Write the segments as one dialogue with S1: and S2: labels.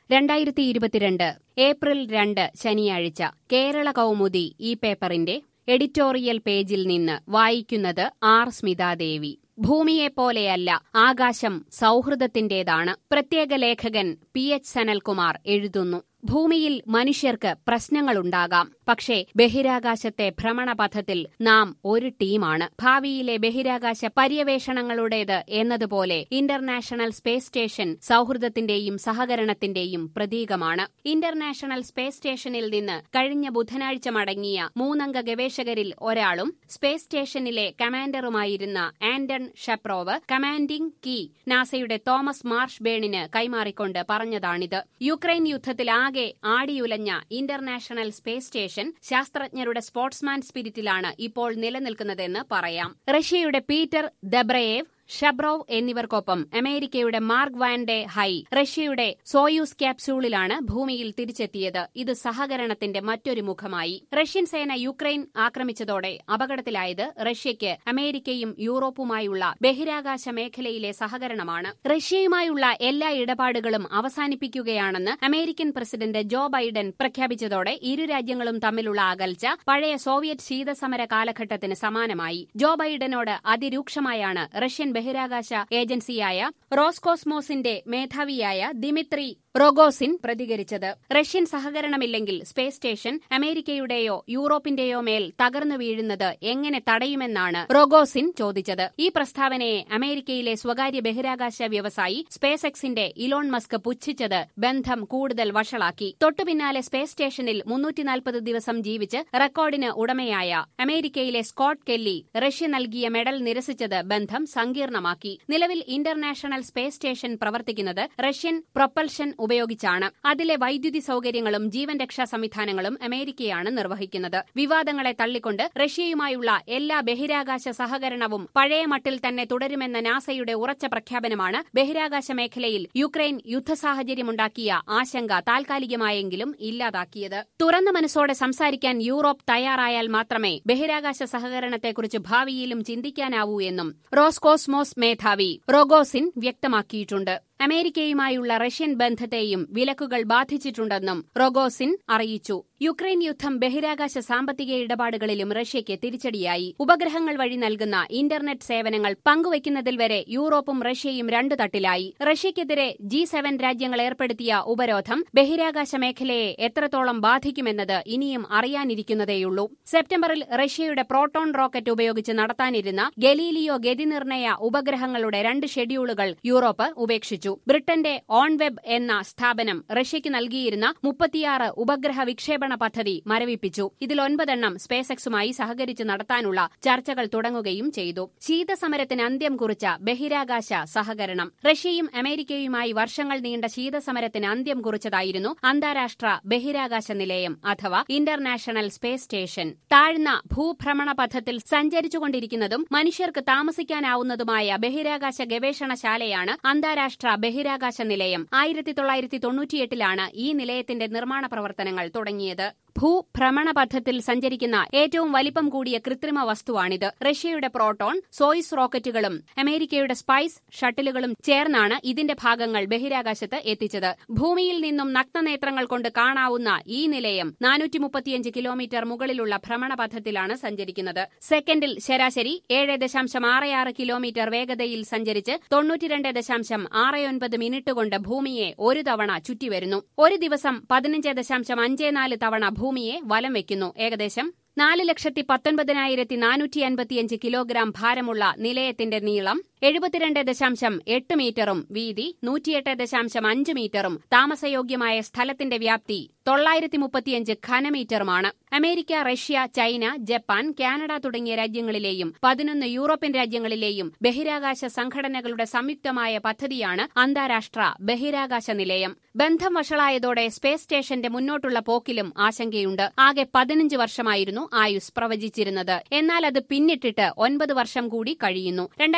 S1: രണ്ടായിരത്തി ഇരുപത്തിരണ്ട് ഏപ്രിൽ രണ്ട് ശനിയാഴ്ച കേരള കൗമുദി ഈ പേപ്പറിന്റെ എഡിറ്റോറിയൽ പേജിൽ നിന്ന് വായിക്കുന്നത് ആർ സ്മിതാദേവി ഭൂമിയെപ്പോലെയല്ല ആകാശം സൗഹൃദത്തിന്റേതാണ് പ്രത്യേക ലേഖകൻ പി എച്ച് സനൽകുമാർ എഴുതുന്നു ഭൂമിയിൽ മനുഷ്യർക്ക് പ്രശ്നങ്ങളുണ്ടാകാം പക്ഷേ ബഹിരാകാശത്തെ ഭ്രമണപഥത്തിൽ നാം ഒരു ടീമാണ് ഭാവിയിലെ ബഹിരാകാശ പര്യവേഷണങ്ങളുടേത് എന്നതുപോലെ ഇന്റർനാഷണൽ സ്പേസ് സ്റ്റേഷൻ സൗഹൃദത്തിന്റെയും സഹകരണത്തിന്റെയും പ്രതീകമാണ് ഇന്റർനാഷണൽ സ്പേസ് സ്റ്റേഷനിൽ നിന്ന് കഴിഞ്ഞ ബുധനാഴ്ച മടങ്ങിയ മൂന്നംഗ ഗവേഷകരിൽ ഒരാളും സ്പേസ് സ്റ്റേഷനിലെ കമാൻഡറുമായിരുന്ന ആന്റൺ ഷപ്രോവ് കമാൻഡിംഗ് കീ നാസയുടെ തോമസ് മാർഷ് ബേണിന് കൈമാറിക്കൊണ്ട് പറഞ്ഞതാണിത് യുക്രൈൻ യുദ്ധത്തിൽ ആകെ ആടിയുലഞ്ഞ ഇന്റർനാഷണൽ സ്പേസ് സ്റ്റേഷൻ ശാസ്ത്രജ്ഞരുടെ സ്പോർട്സ്മാൻ സ്പിരിറ്റിലാണ് ഇപ്പോൾ നിലനിൽക്കുന്നതെന്ന് പറയാം റഷ്യയുടെ പീറ്റർ ദബ്രയേവ് ഷബ്രോവ് എന്നിവർക്കൊപ്പം അമേരിക്കയുടെ മാർക്ക് വാൻഡെ ഹൈ റഷ്യയുടെ സോയൂസ് ക്യാപ്സ്യൂളിലാണ് ഭൂമിയിൽ തിരിച്ചെത്തിയത് ഇത് സഹകരണത്തിന്റെ മറ്റൊരു മുഖമായി റഷ്യൻ സേന യുക്രൈൻ ആക്രമിച്ചതോടെ അപകടത്തിലായത് റഷ്യയ്ക്ക് അമേരിക്കയും യൂറോപ്പുമായുള്ള ബഹിരാകാശ മേഖലയിലെ സഹകരണമാണ് റഷ്യയുമായുള്ള എല്ലാ ഇടപാടുകളും അവസാനിപ്പിക്കുകയാണെന്ന് അമേരിക്കൻ പ്രസിഡന്റ് ജോ ബൈഡൻ പ്രഖ്യാപിച്ചതോടെ ഇരു രാജ്യങ്ങളും തമ്മിലുള്ള അകൽച്ച പഴയ സോവിയറ്റ് ശീതസമര കാലഘട്ടത്തിന് സമാനമായി ജോ ബൈഡനോട് അതിരൂക്ഷമായാണ് റഷ്യൻ ബഹിരാകാശ ഏജൻസിയായ റോസ്കോസ്മോസിന്റെ മേധാവിയായ ദിമിത്രി റോഗോസിൻ പ്രതികരിച്ചത് റഷ്യൻ സഹകരണമില്ലെങ്കിൽ സ്പേസ് സ്റ്റേഷൻ അമേരിക്കയുടെയോ യൂറോപ്പിന്റെയോ മേൽ തകർന്നു വീഴുന്നത് എങ്ങനെ തടയുമെന്നാണ് റോഗോസിൻ ചോദിച്ചത് ഈ പ്രസ്താവനയെ അമേരിക്കയിലെ സ്വകാര്യ ബഹിരാകാശ വ്യവസായി സ്പേസ് എക്സിന്റെ ഇലോൺ മസ്ക് പുച്ഛിച്ചത് ബന്ധം കൂടുതൽ വഷളാക്കി തൊട്ടുപിന്നാലെ സ്പേസ് സ്റ്റേഷനിൽ മുന്നൂറ്റിനാൽപ്പത് ദിവസം ജീവിച്ച് റെക്കോർഡിന് ഉടമയായ അമേരിക്കയിലെ സ്കോട്ട് കെല്ലി റഷ്യ നൽകിയ മെഡൽ നിരസിച്ചത് ബന്ധം സങ്കീർണമാക്കി നിലവിൽ ഇന്റർനാഷണൽ സ്പേസ് സ്റ്റേഷൻ പ്രവർത്തിക്കുന്നത് റഷ്യൻ പ്രൊപ്പൽഷൻ ഉപയോഗിച്ചാണ് അതിലെ വൈദ്യുതി സൌകര്യങ്ങളും ജീവൻ രക്ഷാ സംവിധാനങ്ങളും അമേരിക്കയാണ് നിർവഹിക്കുന്നത് വിവാദങ്ങളെ തള്ളിക്കൊണ്ട് റഷ്യയുമായുള്ള എല്ലാ ബഹിരാകാശ സഹകരണവും പഴയ മട്ടിൽ തന്നെ തുടരുമെന്ന നാസയുടെ ഉറച്ച പ്രഖ്യാപനമാണ് ബഹിരാകാശ മേഖലയിൽ യുക്രൈൻ യുദ്ധ സാഹചര്യമുണ്ടാക്കിയ ആശങ്ക താൽക്കാലികമായെങ്കിലും ഇല്ലാതാക്കിയത് തുറന്ന മനസ്സോടെ സംസാരിക്കാൻ യൂറോപ്പ് തയ്യാറായാൽ മാത്രമേ ബഹിരാകാശ സഹകരണത്തെക്കുറിച്ച് ഭാവിയിലും ചിന്തിക്കാനാവൂ എന്നും റോസ്കോസ്മോസ് മേധാവി റോഗോസിൻ വ്യക്തമാക്കിയിട്ടുണ്ട് അമേരിക്കയുമായുള്ള റഷ്യൻ ബന്ധത്തെയും വിലക്കുകൾ ബാധിച്ചിട്ടുണ്ടെന്നും റൊഗോസിൻ അറിയിച്ചു യുക്രൈൻ യുദ്ധം ബഹിരാകാശ സാമ്പത്തിക ഇടപാടുകളിലും റഷ്യയ്ക്ക് തിരിച്ചടിയായി ഉപഗ്രഹങ്ങൾ വഴി നൽകുന്ന ഇന്റർനെറ്റ് സേവനങ്ങൾ പങ്കുവയ്ക്കുന്നതിൽ വരെ യൂറോപ്പും റഷ്യയും രണ്ടു തട്ടിലായി റഷ്യയ്ക്കെതിരെ ജി സെവൻ രാജ്യങ്ങൾ ഏർപ്പെടുത്തിയ ഉപരോധം ബഹിരാകാശ മേഖലയെ എത്രത്തോളം ബാധിക്കുമെന്നത് ഇനിയും അറിയാനിരിക്കുന്നതേയുള്ളൂ സെപ്റ്റംബറിൽ റഷ്യയുടെ പ്രോട്ടോൺ റോക്കറ്റ് ഉപയോഗിച്ച് നടത്താനിരുന്ന ഗലീലിയോ ഗതിനിർണയ ഉപഗ്രഹങ്ങളുടെ രണ്ട് ഷെഡ്യൂളുകൾ യൂറോപ്പ് ഉപേക്ഷിച്ചു ബ്രിട്ടന്റെ ഓൺവെബ് എന്ന സ്ഥാപനം റഷ്യയ്ക്ക് നൽകിയിരുന്ന മുപ്പത്തിയാറ് ഉപഗ്രഹ വിക്ഷേപണ പദ്ധതി മരവിപ്പിച്ചു ഇതിൽ ഒൻപതെണ്ണം സ്പേസ് എക്സുമായി സഹകരിച്ച് നടത്താനുള്ള ചർച്ചകൾ തുടങ്ങുകയും ചെയ്തു ശീതസമരത്തിന് അന്ത്യം കുറിച്ച ബഹിരാകാശ സഹകരണം റഷ്യയും അമേരിക്കയുമായി വർഷങ്ങൾ നീണ്ട ശീതസമരത്തിന് അന്ത്യം കുറിച്ചതായിരുന്നു അന്താരാഷ്ട്ര ബഹിരാകാശ നിലയം അഥവാ ഇന്റർനാഷണൽ സ്പേസ് സ്റ്റേഷൻ താഴ്ന്ന ഭൂഭ്രമണ പഥത്തിൽ സഞ്ചരിച്ചുകൊണ്ടിരിക്കുന്നതും മനുഷ്യർക്ക് താമസിക്കാനാവുന്നതുമായ ബഹിരാകാശ ഗവേഷണശാലയാണ് അന്താരാഷ്ട്ര ബഹിരാകാശ നിലയം ആയിരത്തി തൊള്ളായിരത്തി തൊണ്ണൂറ്റിയെട്ടിലാണ് ഈ നിലയത്തിന്റെ നിർമ്മാണ പ്രവർത്തനങ്ങൾ തുടങ്ങിയത് ഭൂഭ്രമണപഥത്തിൽ സഞ്ചരിക്കുന്ന ഏറ്റവും വലിപ്പം കൂടിയ കൃത്രിമ വസ്തുവാണിത് റഷ്യയുടെ പ്രോട്ടോൺ സോയിസ് റോക്കറ്റുകളും അമേരിക്കയുടെ സ്പൈസ് ഷട്ടിലുകളും ചേർന്നാണ് ഇതിന്റെ ഭാഗങ്ങൾ ബഹിരാകാശത്ത് എത്തിച്ചത് ഭൂമിയിൽ നിന്നും നഗ്നനേത്രങ്ങൾ കൊണ്ട് കാണാവുന്ന ഈ നിലയം നാനൂറ്റി മുപ്പത്തിയഞ്ച് കിലോമീറ്റർ മുകളിലുള്ള ഭ്രമണപഥത്തിലാണ് സഞ്ചരിക്കുന്നത് സെക്കൻഡിൽ ശരാശരി ഏഴ് ദശാംശം ആറ് ആറ് കിലോമീറ്റർ വേഗതയിൽ സഞ്ചരിച്ച് തൊണ്ണൂറ്റിരണ്ട് ദശാംശം ആറ് ഒൻപത് മിനിറ്റ് കൊണ്ട് ഭൂമിയെ ഒരു തവണ ചുറ്റിവരുന്നു ഒരു ദിവസം പതിനഞ്ച് ദശാംശം അഞ്ച് നാല് തവണ ഭൂമിയെ വലം വയ്ക്കുന്നു ഏകദേശം നാല് ലക്ഷത്തി പത്തൊൻപതിനായിരത്തി നാനൂറ്റി അൻപത്തിയഞ്ച് കിലോഗ്രാം ഭാരമുള്ള നിലയത്തിന്റെ നീളം എഴുപത്തിരണ്ട് ദശാംശം എട്ട് മീറ്ററും വീതി നൂറ്റിയെട്ട് ദശാംശം അഞ്ച് മീറ്ററും താമസയോഗ്യമായ സ്ഥലത്തിന്റെ വ്യാപ്തി തൊള്ളായിരത്തി മുപ്പത്തിയഞ്ച് ഘനമീറ്ററുമാണ് America Russia China Japan Canada തുടങ്ങിയ രാജ്യങ്ങളിലെയും പതിനൊന്ന് യൂറോപ്യൻ രാജ്യങ്ങളിലെയും ബഹിരാകാശ സംഘടനകളുടെ സംയുക്തമായ പദ്ധതിയാണ് അന്താരാഷ്ട്ര ബഹിരാകാശ നിലയം ബന്ധം വഷളായതോടെ സ്പേസ് സ്റ്റേഷന്റെ മുന്നോട്ടുള്ള പോക്കിലും ആശങ്കയുണ്ട് ആകെ പതിനഞ്ച് വർഷമായിരുന്നു ആയുസ് പ്രവചിച്ചിരുന്നത് എന്നാൽ അത് പിന്നിട്ടിട്ട് ഒൻപത് വർഷം കൂടി കഴിയുന്നു രണ്ടായിരത്തി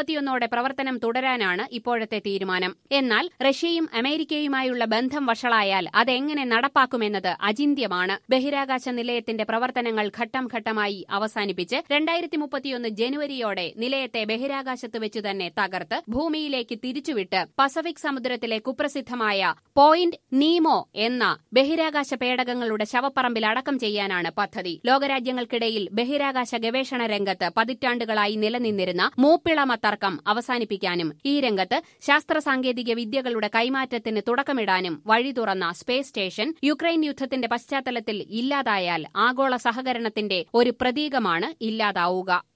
S1: മുപ്പത്തിയൊന്നോടെ പ്രവർത്തനം തുടരാനാണ് ഇപ്പോഴത്തെ തീരുമാനം എന്നാൽ റഷ്യയും അമേരിക്കയുമായുള്ള ബന്ധം വഷളായാൽ അതെങ്ങനെ നടപ്പാക്കുമെന്നത് അചിന്യമാണ് ബഹിരാകാശ നിലയത്തിന്റെ പ്രവർത്തനങ്ങൾ ഘട്ടം ഘട്ടമായി അവസാനിപ്പിച്ച് രണ്ടായിരത്തി മുപ്പത്തിയൊന്ന് ജനുവരിയോടെ നിലയത്തെ ബഹിരാകാശത്ത് വെച്ച് തന്നെ തകർത്ത് ഭൂമിയിലേക്ക് തിരിച്ചുവിട്ട് പസഫിക് സമുദ്രത്തിലെ കുപ്രസിദ്ധമായ പോയിന്റ് നീമോ എന്ന ബഹിരാകാശ പേടകങ്ങളുടെ ശവപ്പറമ്പിൽ അടക്കം ചെയ്യാനാണ് പദ്ധതി ലോകരാജ്യങ്ങൾക്കിടയിൽ ബഹിരാകാശ ഗവേഷണ രംഗത്ത് പതിറ്റാണ്ടുകളായി നിലനിന്നിരുന്ന മൂപ്പിളമ തർക്കം അവസാനിപ്പിക്കാനും ഈ രംഗത്ത് ശാസ്ത്ര സാങ്കേതിക വിദ്യകളുടെ കൈമാറ്റത്തിന് തുടക്കമിടാനും വഴി തുറന്ന സ്പേസ് സ്റ്റേഷൻ യുക്രൈൻ യുദ്ധത്തിന്റെ പശ്ചാത്തലത്തിൽ ഇല്ലാതായാൽ ആഗോള സഹകരണത്തിന്റെ ഒരു പ്രതീകമാണ് ഇല്ലാതാവുക